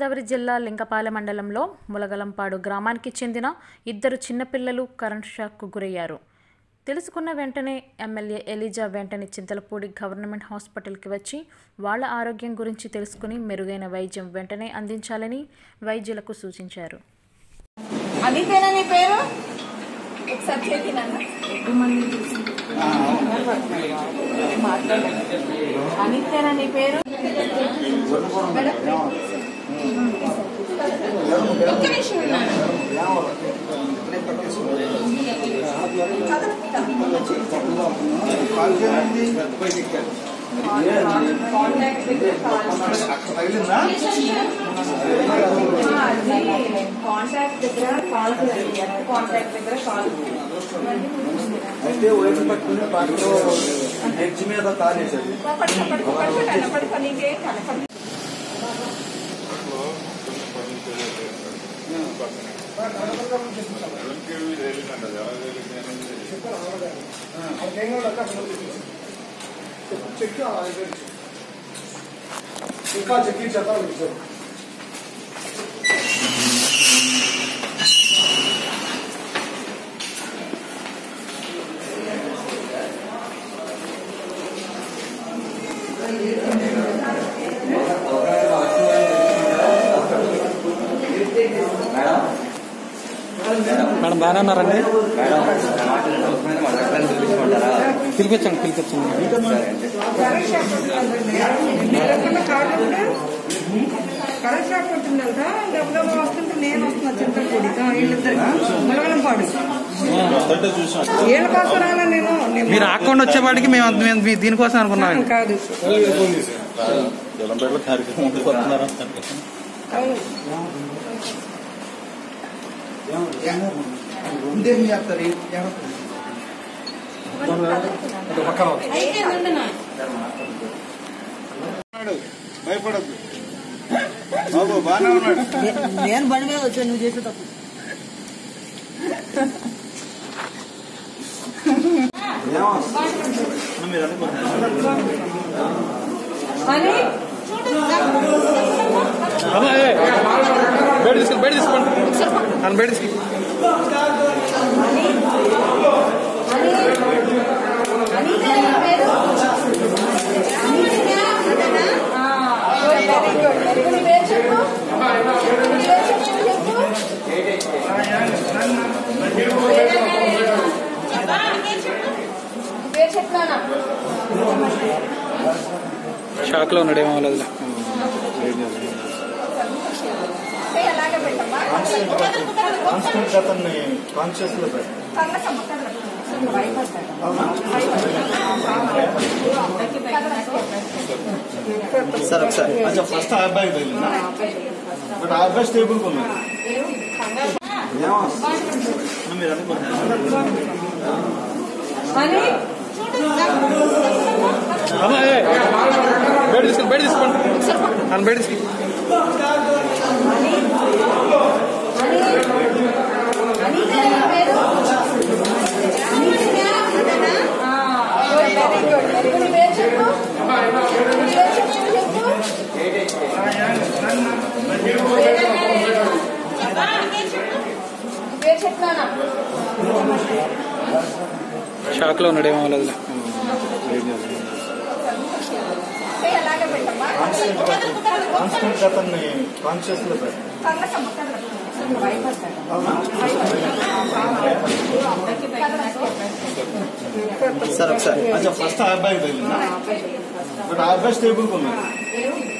తూర్పుగోదావరి జిల్లా లింకపాలెం మండలంలో ములగలంపాడు గ్రామానికి చెందిన ఇద్దరు చిన్నపిల్లలు కరెంట్ షాక్కు గురయ్యారు తెలుసుకున్న వెంటనే ఎమ్మెల్యే ఎలిజా వెంటనే చింతలపూడి గవర్నమెంట్ హాస్పిటల్కి వచ్చి వాళ్ళ ఆరోగ్యం గురించి తెలుసుకుని మెరుగైన వైద్యం వెంటనే అందించాలని వైద్యులకు సూచించారు అనితేనా నీ పేరు ఒకసారి చేతి నాన్న మాట్లాడండి అనితేనా నీ పేరు ఒక్క నిమిషం ఉన్నాను కాంటాక్ట్ దగ్గర కాల్ కాంటాక్ట్ దగ్గర కాల్ అయితే వైపు పట్టుకుని పాటలో ఎడ్జ్ మీద కాలేసేది పడుకో పడుకో పడుకో నాన్న, పడుకో నీకేం కనపడదు చెక్ ఇంకా చెక్ చెప్పాలి మేడం బాగానే ఉన్నారండి పిలిపించండి పిలిపించండి కరెంట్ షాక్ కొట్టిందంట గబగబా వస్తుంటే నేను వస్తున్నా చింతపూడి వీళ్ళిద్దరికి ములగలంపాడు వీళ్ళ కోసం రాలా నేను నేను మీరు ఆకుండా వచ్చేవాడికి మేము అంత- మేము మీ- దీనికోసం అనుకున్నాం కాదు అవును ఇందేం చేస్తారు భయపడద్దు బాబు బాగానే ఉన్నాడు నేను బండి మీద వచ్చాను నువ్వు చేసే తప్పు అని బయట తీసుకోండి బయట తీసుకోండి నన్ను బయట తీసుకోండి అనితేనా నీ పేరు వెరీ గుడ్ వెరీ గుడ్ నీ పేరు చెప్పు నీ పేరు చెప్పు చెప్పు నీ పేరు చెప్తానా షాక్ లో ఉన్నాడు ఏమో లేదు అలాగే పెట్టమ్మా కాన్స్టెంట్ అతన్ని కాన్షియస్ లో పెట్టు కదలకమ్మ కదలకు భయపడతాడు సార్ ఒకసారి అచ్చా ఫస్ట్ ఆ అబ్బాయి తగిలిందా బట్ ఆ అబ్బాయి స్టేబుల్ ఉన్నది ఏమో మీరు అనుకుంటున్నారు అని బయట తీసుకోండి బయట తీసుకోండి నన్ను బయట తీసుకోండి అనితేనా నీ పేరు వెరీ గుడ్ వెరీ గుడ్ నీ పేరు చెప్పు నీ పేరు చెప్పు చెప్పు నీ పేరు చెప్తానా షాక్ లో ఉన్నాడు ఏమో లేదు అలాగే పెట్టమ్మా కాన్స్టెంట్ అతన్ని కాన్షియస్ లో పెట్టు కదలకమ్మ కదలకు భయపడతాడు సార్ ఒకసారి అచ్చా ఫస్ట్ ఆ అబ్బాయి తగిలిందా బట్ ఆ అబ్బాయి స్టేబుల్ ఉన్నది